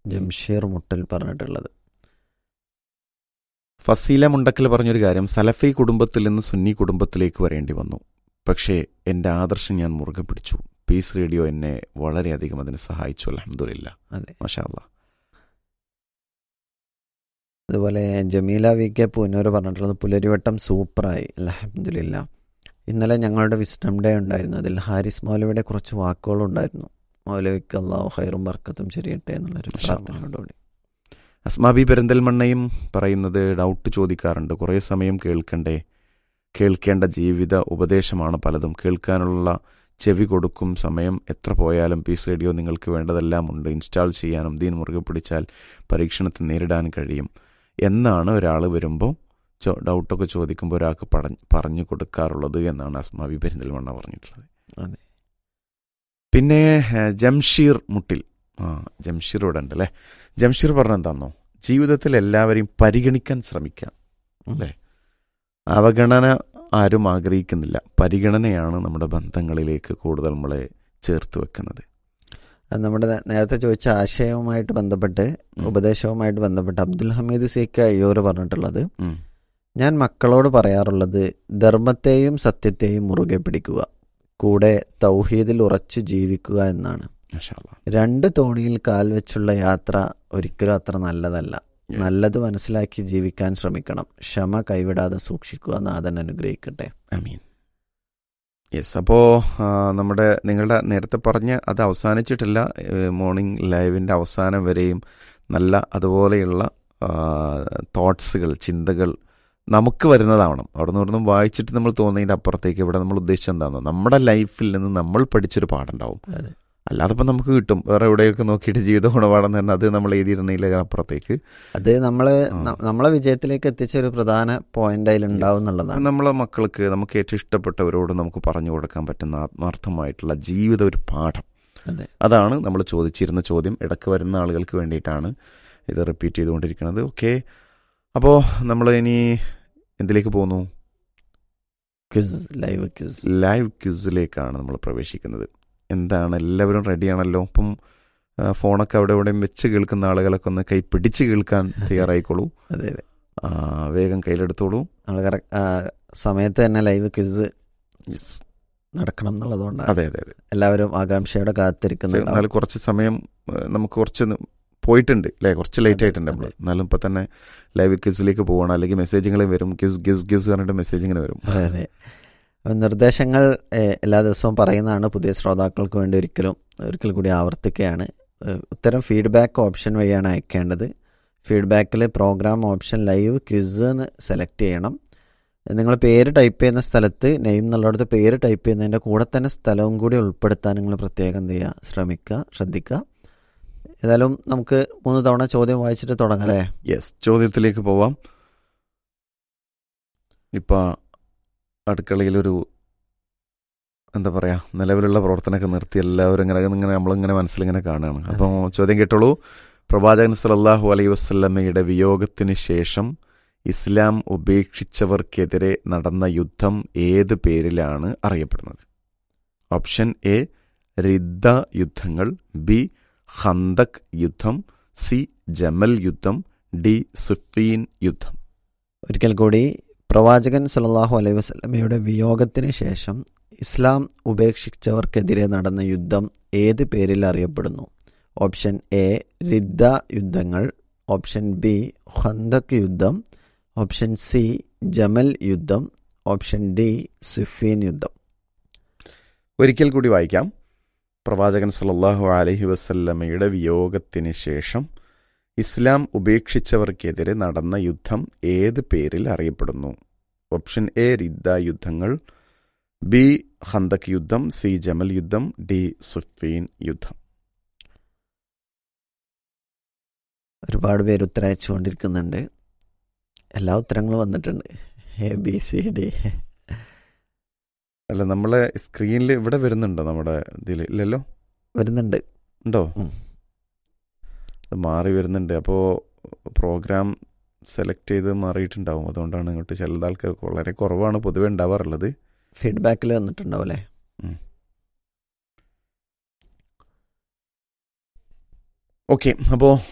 ജംഷീർ മുട്ടൽ പറഞ്ഞിട്ടുള്ളത് ഫസീല മുണ്ടക്കൽ പറഞ്ഞൊരു കാര്യം സലഫി കുടുംബത്തിൽ നിന്ന് സുന്നി കുടുംബത്തിലേക്ക് വരേണ്ടി വന്നു പക്ഷേ എൻ്റെ ആദർശം ഞാൻ മുറുകെ പിടിച്ചു പീസ് റേഡിയോ എന്നെ വളരെയധികം അതിന് സഹായിച്ചു അലഹമുല്ല അതെ മഷാല്ല അതുപോലെ ജമീല വി കെ പൂനൂർ പറഞ്ഞിട്ടുള്ളത് പുലരിവട്ടം സൂപ്പറായി അലഹമില്ല ഇന്നലെ ഞങ്ങളുടെ വിസ്ഡം ഡേ ഉണ്ടായിരുന്നു അതിൽ ഹാരിസ് മൗലവിയുടെ കുറച്ച് വാക്കുകളുണ്ടായിരുന്നു മൗലവിക്ക് അള്ളാഹു ഹൈറും ബർക്കത്തും ശരിയട്ടെ എന്നുള്ളൊരു മാഷാ അല്ലാ. പ്രാർത്ഥനയോടുകൂടി അസ്മാബി പെരിന്തൽമണ്ണയും പറയുന്നത് ഡൗട്ട് ചോദിക്കാറുണ്ട് കുറേ സമയം കേൾക്കണ്ടേ കേൾക്കേണ്ട ജീവിത ഉപദേശമാണ് പലതും കേൾക്കാനുള്ള ചെവി കൊടുക്കും സമയം എത്ര പോയാലും പീസ് റേഡിയോ നിങ്ങൾക്ക് വേണ്ടതെല്ലാം ഉണ്ട് ഇൻസ്റ്റാൾ ചെയ്യാനും ദീൻ മുറുകെ പിടിച്ചാൽ പരീക്ഷണത്തെ നേരിടാൻ കഴിയും എന്നാണ് ഒരാൾ വരുമ്പോൾ ചോ- ഡൗട്ടൊക്കെ ചോദിക്കുമ്പോൾ ഒരാൾക്ക് പട- പറഞ്ഞു കൊടുക്കാറുള്ളത് എന്നാണ് അസ്മാബി പെരിന്തൽമണ്ണ പറഞ്ഞിട്ടുള്ളത് അതെ പിന്നെ ഏഹ്, ജംഷീർ മുട്ടിൽ ആ ജംഷീർ ഇവിടെ ഉണ്ട് അല്ലേ ജംഷീർ പറഞ്ഞ എന്താണെന്നോ ജീവിതത്തിൽ എല്ലാവരെയും പരിഗണിക്കാൻ ശ്രമിക്കാം ഉം. അല്ലേ അവഗണന ആരും ആഗ്രഹിക്കുന്നില്ല പരിഗണനയാണ് നമ്മുടെ ബന്ധങ്ങളിലേക്ക് കൂടുതൽ നമ്മളെ ചേർത്ത് വെക്കുന്നത് അത് നമ്മുടെ നേ- നേരത്തെ ചോദിച്ച ആശയവുമായിട്ട് ബന്ധപ്പെട്ട് ഉം. ഉപദേശവുമായിട്ട് ബന്ധപ്പെട്ട് അബ്ദുൽ ഹമീദ് സി കെ അയ്യൂർ പറഞ്ഞിട്ടുള്ളത് ഉം. ഞാൻ മക്കളോട് പറയാറുള്ളത് ധർമ്മത്തെയും സത്യത്തെയും മുറുകെ പിടിക്കുക കൂടെ തൗഹീദിൽ ഉറച്ചു ജീവിക്കുക എന്നാണ് മാഷാ അല്ലാ. രണ്ട് തോണിയിൽ കാൽ വെച്ചുള്ള യാത്ര ഒരിക്കലും അത്ര നല്ലതല്ല Yes. നല്ലത് മനസ്സിലാക്കി ജീവിക്കാൻ ശ്രമിക്കണം ക്ഷമ കൈവിടാതെ സൂക്ഷിക്കുക നാഥൻ അനുഗ്രഹിക്കട്ടെ അമീൻ യെസ് അപ്പോൾ നമ്മുടെ നിങ്ങളുടെ നേരത്തെ പറഞ്ഞ് അത് അവസാനിച്ചിട്ടില്ല മോർണിംഗ് ലൈവിൻ്റെ അവസാനം വരെയും നല്ല അതുപോലെയുള്ള തോട്ട്സുകൾ ചിന്തകൾ നമുക്ക് വരുന്നതാവണം അവിടെ നിന്ന് ഇവിടുന്ന് വായിച്ചിട്ട് നമ്മൾ തോന്നിയതിൻ്റെ അപ്പുറത്തേക്ക് ഇവിടെ നമ്മൾ ഉദ്ദേശിച്ചത് എന്താണെന്ന് നമ്മുടെ ലൈഫിൽ നിന്ന് നമ്മൾ പഠിച്ചൊരു പാടുണ്ടാവും അതെ. അല്ലാതെ ഇപ്പം നമുക്ക് കിട്ടും വേറെ എവിടെയൊക്കെ നോക്കിയിട്ട് ജീവിത ഗുണപാഠം തന്നെ അത് നമ്മൾ എഴുതിയിരുന്നതിലേക്ക് അപ്പുറത്തേക്ക് അത് നമ്മള് ആ. ന- നമ്മളെ വിജയത്തിലേക്ക് എത്തിച്ച ഒരു പ്രധാന പോയിന്റ് അതിൽ ഉണ്ടാവും എന്നുള്ളതാണ് നമ്മളെ മക്കൾക്ക് നമുക്ക് ഏറ്റവും ഇഷ്ടപ്പെട്ടവരോട് നമുക്ക് പറഞ്ഞു കൊടുക്കാൻ പറ്റുന്ന ആത്മാർത്ഥമായിട്ടുള്ള ജീവിത ഒരു പാഠം അതെ അതാണ് നമ്മൾ ചോദിച്ചിരുന്ന ചോദ്യം ഇടയ്ക്ക് വരുന്ന ആളുകൾക്ക് വേണ്ടിയിട്ടാണ് ഇത് റിപ്പീറ്റ് ചെയ്തുകൊണ്ടിരിക്കുന്നത് ഓക്കെ അപ്പോൾ നമ്മൾ ഇനി എന്തിലേക്ക് പോകുന്നു ക്വിസ് ലൈവ് ക്വിസ് ലൈവ് ക്യൂസിലേക്കാണ് നമ്മൾ പ്രവേശിക്കുന്നത് എന്താണ് എല്ലാവരും റെഡിയാണല്ലോ അപ്പം ആ, ഫോണൊക്കെ അവിടെ എവിടെയും വെച്ച് കേൾക്കുന്ന ആളുകളൊക്കെ ഒന്ന് കൈ പിടിച്ച് കേൾക്കാൻ തയ്യാറായിക്കോളൂ അതെ അതെ ആ, വേഗം കയ്യിലെടുത്തോളൂ നമ്മൾ കറക്റ്റ് സമയത്ത് തന്നെ ലൈവ് ക്വിസ് യെസ് നടക്കണം എന്നുള്ളതുകൊണ്ടാണ് അതെ അതെ അതെ എല്ലാവരും ആകാംക്ഷയോടെ കാത്തിരിക്കുന്നുണ്ടാവും എന്നാലും കുറച്ച് സമയം ഏഹ്, നമുക്ക് കുറച്ച് ന- പോയിട്ടുണ്ട് അല്ലേ കുറച്ച് ലേറ്റ് അതെ, ആയിട്ടുണ്ട് നമ്മൾ അതെ. എന്നാലും ഇപ്പം തന്നെ ലൈവ് ക്യൂസിലേക്ക് പോകണം അല്ലെങ്കിൽ മെസ്സേജുകൾ വരും ക്യൂസ് ക്യൂസ് ക്യൂസ് പറഞ്ഞിട്ട് മെസ്സേജ് ഇങ്ങനെ വരും അതെ അതെ അപ്പം നിർദ്ദേശങ്ങൾ ഏഹ്, എല്ലാ ദിവസവും പറയുന്നതാണ് പുതിയ ശ്രോതാക്കൾക്ക് വേണ്ടി ഒരിക്കലും ഒരിക്കൽ കൂടി ആവർത്തിക്കുകയാണ് ഏഹ്, ഉത്തരം ഫീഡ്ബാക്ക് ഓപ്ഷൻ വഴിയാണ് അയക്കേണ്ടത് ഫീഡ്ബാക്കിൽ പ്രോഗ്രാം ഓപ്ഷൻ ലൈവ് ക്വിസ് എന്ന് സെലക്ട് ചെയ്യണം നിങ്ങൾ പേര് ടൈപ്പ് ചെയ്യുന്ന സ്ഥലത്ത് നെയിം എന്നുള്ളിടത്ത് പേര് ടൈപ്പ് ചെയ്യുന്നതിൻ്റെ കൂടെ തന്നെ സ്ഥലവും കൂടി ഉൾപ്പെടുത്താൻ നിങ്ങൾ പ്രത്യേകം എന്ത് ചെയ്യുക ശ്രമിക്കുക ശ്രദ്ധിക്കുക ഏതായാലും നമുക്ക് മൂന്ന് തവണ ചോദ്യം വായിച്ചിട്ട് തുടങ്ങാം അല്ലേ യെസ് ചോദ്യത്തിലേക്ക് പോവാം ഇപ്പം അടുക്കളയിലൊരു എന്താ പറയാ നിലവിലുള്ള പ്രവർത്തനമൊക്കെ നിർത്തി എല്ലാവരും ഇങ്ങനെ ഇങ്ങനെ നമ്മളിങ്ങനെ മനസ്സിലിങ്ങനെ കാണുകയാണ് അപ്പോൾ ചോദ്യം കേട്ടോളൂ പ്രവാചകൻ സല്ലല്ലാഹു അലൈഹി വസല്ലമയുടെ വിയോഗത്തിന് ശേഷം ഇസ്ലാം ഉപേക്ഷിച്ചവർക്കെതിരെ നടന്ന യുദ്ധം ഏത് പേരിലാണ് അറിയപ്പെടുന്നത് ഓപ്ഷൻ എ റിദ്ദ യുദ്ധങ്ങൾ ബി ഖന്തക് യുദ്ധം സി ജമൽ യുദ്ധം ഡി സുഫീൻ യുദ്ധം ഒരിക്കൽ കൂടി പ്രവാചകൻ സല്ലല്ലാഹു അലൈഹി വസല്ലമയുടെ വിയോഗത്തിന് ശേഷം ഇസ്ലാം ഉപേക്ഷിച്ചവർക്കെതിരെ നടന്ന യുദ്ധം ഏത് പേരിൽ അറിയപ്പെടുന്നു ഓപ്ഷൻ എ റിദ്ദ യുദ്ധങ്ങൾ ഓപ്ഷൻ ബി ഖന്തക് യുദ്ധം ഓപ്ഷൻ സി ജമൽ യുദ്ധം ഓപ്ഷൻ ഡി സുഫീൻ യുദ്ധം ഒരിക്കൽ കൂടി വായിക്കാം പ്രവാചകൻ സല്ലല്ലാഹു അലൈഹി വസല്ലമയുടെ വിയോഗത്തിന് ശേഷം ഇസ്ലാം ഉപേക്ഷിച്ചവർക്കെതിരെ നടന്ന യുദ്ധം ഏത് പേരിൽ അറിയപ്പെടുന്നു ഓപ്ഷൻ എ റിദ്ദ യുദ്ധങ്ങൾ ബി ഖന്തക് യുദ്ധം സി ജമൽ യുദ്ധം ഡി സുഫീൻ യുദ്ധം ഒരുപാട് പേര് ഉത്തരം അയച്ചുകൊണ്ടിരിക്കുന്നുണ്ട് എല്ലാ ഉത്തരങ്ങളും വന്നിട്ടുണ്ട് എ ബി സി ഡി അല്ല നമ്മളെ സ്ക്രീനിൽ ഇവിടെ വരുന്നുണ്ടോ നമ്മുടെ ഇതിൽ ഇല്ലല്ലോ വരുന്നുണ്ട് ഉണ്ടോ ഉം. അത് മാറി വരുന്നുണ്ട് അപ്പോൾ പ്രോഗ്രാം സെലക്ട് ചെയ്ത് മാറിയിട്ടുണ്ടാവും അതുകൊണ്ടാണ് ഇങ്ങോട്ട് ചില ആൾക്കാർക്ക് വളരെ കുറവാണ് പൊതുവെ ഉണ്ടാവാറുള്ളത് ഫീഡ്ബാക്കിൽ വന്നിട്ടുണ്ടാവും അല്ലേ ഓക്കെ അപ്പോൾ